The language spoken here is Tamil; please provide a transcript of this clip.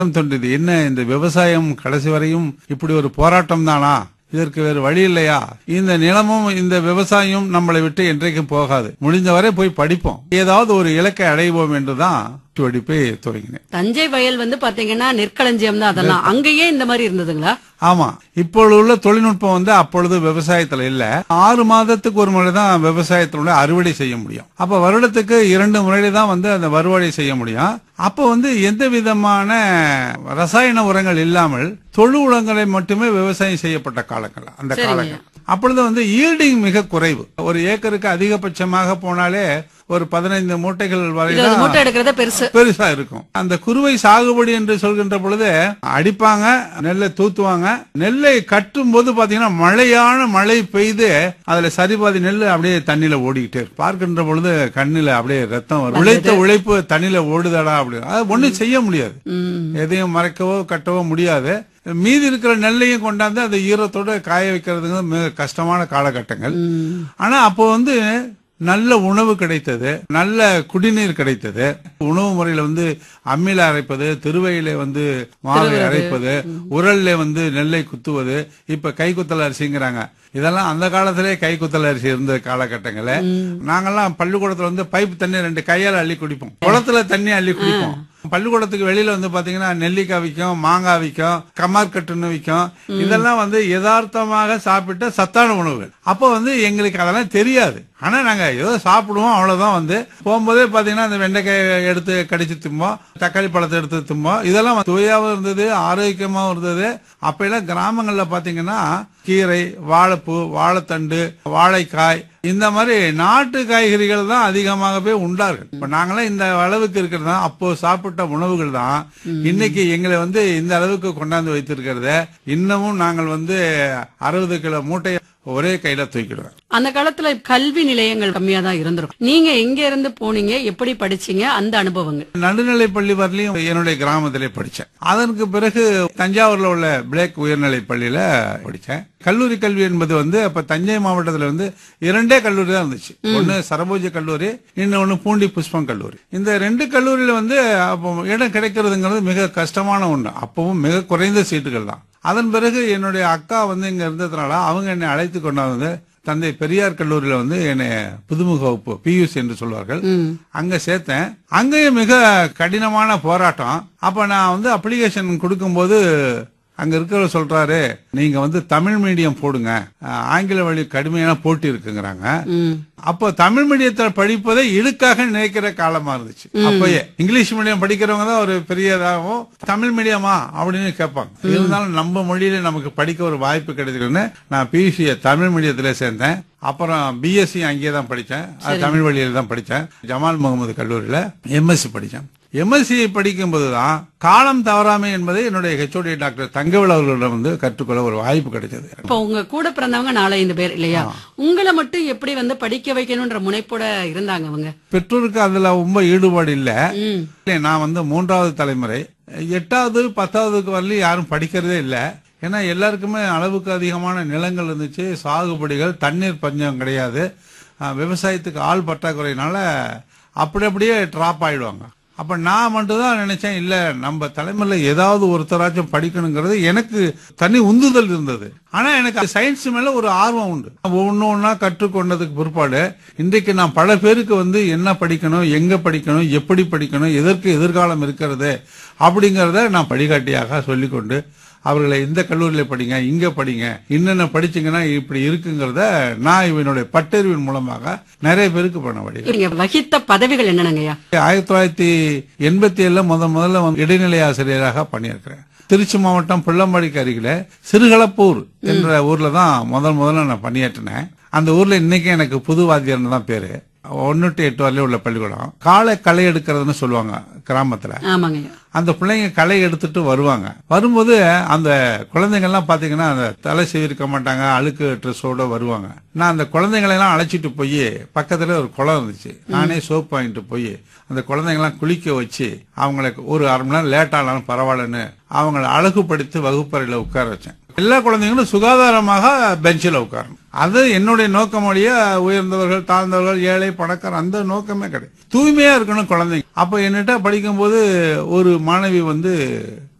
தோன்றியது என்ன இந்த விவசாயம் கடைசி வரையும் இப்படி ஒரு போராட்டம் தானா இதற்கு வேறு வழி இல்லையா இந்த நிலமும் இந்த விவசாயம் நம்மளை விட்டு என்றைக்கும் போகாது முடிந்தவரை போய் படிப்போம் ஏதாவது ஒரு இலக்கை அடைவோம் என்றுதான் வெடிப்பை துவங்கினேன் தஞ்சை வயல் வந்து பாத்தீங்கன்னா நெற்களஞ்சியம் தான் அதெல்லாம் அங்கேயே இந்த மாதிரி இருந்ததுங்களா ஆமா இப்பொழுது உள்ள தொழில்நுட்பம் வந்து அப்பொழுது விவசாயத்துல இல்ல ஆறு மாதத்துக்கு ஒரு முறை தான் விவசாயத்தினுடைய அறுவடை செய்ய முடியும் அப்ப வருடத்துக்கு இரண்டு முறையில தான் வந்து அந்த வருவாடை செய்ய முடியும் அப்ப வந்து எந்த விதமான ரசாயன உரங்கள் இல்லாமல் தொழு உரங்களை மட்டுமே விவசாயம் செய்யப்பட்ட காலங்கள் அந்த சரிங்க. காலங்கள் அப்பொழுது வந்து ஈல்டிங் மிக குறைவு ஒரு ஏக்கருக்கு அதிகபட்சமாக போனாலே ஒரு பதினைந்து மூட்டைகள் வரை இருபது தான் மூட்டை எடுக்கிறத பெருசு பெருசா இருக்கும் அந்த குறுவை சாகுபடி என்று சொல்கின்ற பொழுது அடிப்பாங்க நெல்லை தூத்துவாங்க நெல்லை கட்டும் போது பாத்தீங்கன்னா மழையான மழை பெய்து அதுல சரிபாதி நெல் அப்படியே தண்ணியில ஓடிக்கிட்டே இருக்கும் பார்க்கின்ற பொழுது கண்ணில அப்படியே ரத்தம் வரும் உழைத்த உழைப்பு தண்ணியில ஓடுதடா அப்படி அது ஒண்ணும் செய்ய முடியாது ம். எதையும் மறைக்கவோ கட்டவோ முடியாது மீதி இருக்கிற நெல்லையும் கொண்டாந்து அந்த ஈரத்தோட காய வைக்கிறதுங்க மிக கஷ்டமான காலகட்டங்கள் ம். ஆனா அப்போ வந்து நல்ல உணவு கிடைத்தது நல்ல குடிநீர் கிடைத்தது உணவு முறையில வந்து அம்மில அரைப்பது திருவையில வந்து மாவை அரைப்பது உரல்ல வந்து நெல்லை குத்துவது இப்ப கைக்குத்தல் அரிசிங்கிறாங்க இதெல்லாம் அந்த காலத்திலே கைக்குத்தல் அரிசி இருந்த காலகட்டங்கள நாங்கெல்லாம் பள்ளிக்கூடத்துல வந்து பைப் தண்ணி ரெண்டு கையால அள்ளி குடிப்போம் குளத்துல தண்ணி அள்ளி குடிப்போம் பள்ளிக்கூடத்துக்கு வெளியில வந்து பாத்தீங்கன்னா நெல்லிக்காய் விற்கும் மாங்காய் விற்கும் கம்மார்கட்டுன்னு விற்கும் இதெல்லாம் வந்து யதார்த்தமாக சாப்பிட்ட சத்தான உணவுகள் அப்போ வந்து எங்களுக்கு அதெல்லாம் தெரியாது ஆனா நாங்க ஏதோ சாப்பிடுவோம் அவ்வளவுதான் வந்து போகும்போதே பாத்தீங்கன்னா அந்த வெண்டைக்காய் எடுத்து கடிச்சு திம்போம் தக்காளி பழத்தை எடுத்து திம்போம் இதெல்லாம் துவையாவும் இருந்தது ஆரோக்கியமாவும் இருந்தது அப்ப எல்லாம் கிராமங்கள்ல பாத்தீங்கன்னா கீரை வாழைப்பூ வாழைத்தண்டு வாழைக்காய் இந்த மாதிரி நாட்டு காய்கறிகள் தான் அதிகமாகவே உண்டார்கள் இப்ப நாங்களாம் இந்த அளவுக்கு இருக்கிறது அப்போ சாப்பிட்ட உணவுகள் தான் இன்னைக்கு எங்களை வந்து இந்த அளவுக்கு கொண்டாந்து வைத்திருக்கிறத இன்னமும் நாங்கள் வந்து அறுபது கிலோ மூட்டையை ஒரே கையில தூக்கிடுவேன் அந்த காலத்துல கல்வி நிலையங்கள் கம்மியா தான் இருந்திருக்கும் நீங்க எங்க இருந்து போனீங்க எப்படி படிச்சீங்க அந்த அனுபவங்கள் நடுநிலை பள்ளி வரலையும் என்னுடைய கிராமத்திலே படிச்சேன் அதற்கு பிறகு தஞ்சாவூர்ல உள்ள பிளேக் உயர்நிலை பள்ளியில படிச்சேன் கல்லூரி கல்வி என்பது வந்து அப்ப தஞ்சை மாவட்டத்துல வந்து இரண்டே கல்லூரி தான் இருந்துச்சு ஒன்னு சரபோஜ கல்லூரி இன்னொன்னு பூண்டி புஷ்பம் கல்லூரி இந்த ரெண்டு கல்லூரியில வந்து அப்போ இடம் கிடைக்கிறதுங்கிறது மிக கஷ்டமான ஒண்ணு அப்பவும் மிக குறைந்த சீட்டுகள் தான் அதன் பிறகு என்னுடைய அக்கா வந்து இங்க இருந்ததுனால அவங்க என்னை அழைத்து கொண்டாந்து தந்தை பெரியார் கல்லூரியில வந்து என்னை புதுமுக வகுப்பு பியூசி என்று சொல்வார்கள் ம். அங்க சேர்த்தேன் அங்கேயும் மிக கடினமான போராட்டம் அப்ப நான் வந்து அப்ளிகேஷன் கொடுக்கும்போது அங்க இருக்கிறவர் சொல்றாரு நீங்க வந்து தமிழ் மீடியம் போடுங்க அஹ், ஆங்கில வழி கடுமையான போட்டி இருக்குங்கிறாங்க ம். அப்போ தமிழ் மீடியத்துல படிப்பதை இழுக்காக நினைக்கிற காலமா இருந்துச்சு அப்பயே இங்கிலீஷ் மீடியம் படிக்கிறவங்க தான் ஒரு பெரியதாகவும் தமிழ் மீடியமா அப்படின்னு கேட்பாங்க இருந்தாலும் நம்ம மொழியில நமக்கு படிக்க ஒரு வாய்ப்பு கிடைக்குதுன்னு நான் பியூசி தமிழ் மீடியத்திலே சேர்ந்தேன் அப்புறம் பிஎஸ்சி அங்கேயே தான் படிச்சேன் அது தமிழ் வழியில தான் படிச்சேன் ஜமால் முகமது கல்லூரியில எம்எஸ்சி படிச்சேன் எம்எஸ்சி படிக்கும்போது தான் காலம் தவறாமை என்பதை என்னுடைய ஹெச்ஓடி டாக்டர் தங்கவேல் அவர்களிடம் வந்து கற்றுக்கொள்ள ஒரு வாய்ப்பு கிடைச்சது இப்போ உங்க கூட பிறந்தவங்க நாலஞ்சு பேர் இல்லையா உங்களை மட்டும் எப்படி வந்து படிக்க வைக்கணும்ன்ற முனைப்போட இருந்தாங்க அவங்க பெற்றோருக்கு அதுல ரொம்ப ஈடுபாடு இல்ல ம். இல்லை, நான் வந்து மூன்றாவது தலைமுறை எட்டாவது பத்தாவதுக்கு வரலையும் யாரும் படிக்கிறதே இல்ல ஏன்னா எல்லாருக்குமே அளவுக்கு அதிகமான நிலங்கள் இருந்துச்சு சாகுபடிகள் தண்ணீர் பஞ்சம் கிடையாது அஹ், விவசாயத்துக்கு ஆள் பற்றாக்குறையினால அப்படி அப்படியே டிராப் ஆயிடுவாங்க அப்ப நான் மட்டும் தான் நினைச்சேன் இல்ல நம்ம தலைமையில ஏதாவது ஒருத்தராச்சும் படிக்கணுங்கிறது எனக்கு தனி உந்துதல் இருந்தது ஆனா எனக்கு சயின்ஸ் மேல ஒரு ஆர்வம் உண்டு ஒன்னு ஒன்னா கற்றுக்கொண்டதுக்கு பிற்பாடு இன்றைக்கு நான் பல பேருக்கு வந்து என்ன படிக்கணும் எங்க படிக்கணும் எப்படி படிக்கணும் எதற்கு எதிர்காலம் இருக்கிறது அப்படிங்கறத நான் படிகாட்டியாக சொல்லிக்கொண்டு அவர்களை இந்த கல்லூரியில படிங்க இங்க படிங்க என்னென்ன படிச்சீங்கன்னா இப்படி இருக்குங்கிறத நான் இவனுடைய பட்டறிவின் மூலமாக நிறைய பேருக்கு பண்ண வழி நீங்க வகித்த பதவிகள் என்னென்னங்கய்யா ஆயிரத்தி தொள்ளாயிரத்தி எண்பத்தி ஏழுல முத முதல்ல வந்து இடைநிலை ஆசிரியராக பண்ணியிருக்கிறேன் திருச்சி மாவட்டம் பிள்ளம்பாடிக்கு அருகில சிறுகளப்பூர் என்ற ஊர்ல தான் முதல் முதல்ல நான் பணியாற்றினேன் அந்த ஊர்ல இன்னைக்கு எனக்கு புது வாத்தியார்னு தான் பேரு ஒன்னு டு எட்டு வரலையும் உள்ள பள்ளிக்கூடம் காலை களை எடுக்கிறதுன்னு சொல்லுவாங்க கிராமத்துல ஆமாங்கய்யா அந்த பிள்ளைங்க களை எடுத்துட்டு வருவாங்க வரும்போது அந்த குழந்தைங்கள்லாம் பாத்தீங்கன்னா அந்த தலை செய்திருக்க மாட்டாங்க அழுக்கு ட்ரெஸ்ஸோட வருவாங்க நான் அந்த குழந்தைங்களை எல்லாம் அழைச்சிட்டு போய் பக்கத்துல ஒரு குளம் இருந்துச்சு நானே சோப் வாங்கிட்டு போய் அந்த குழந்தைங்களாம் குளிக்க வச்சு அவங்களுக்கு ஒரு அரை மணி நேரம் லேட் ஆனாலும் பரவாயில்லன்னு அவங்கள அழகுபடுத்தி வகுப்பறையில உட்கார வச்சேன் எல்லா குழந்தைங்களும் சுகாதாரமாக பெஞ்சில் உட்காரணும் அது என்னுடைய நோக்கம் வழிய உயர்ந்தவர்கள் தாழ்ந்தவர்கள் ஏழை பணக்கார அந்த நோக்கமே கிடையாது தூய்மையா இருக்கணும் குழந்தைங்க அப்ப என்னட்ட படிக்கும்போது ஒரு மாணவி வந்து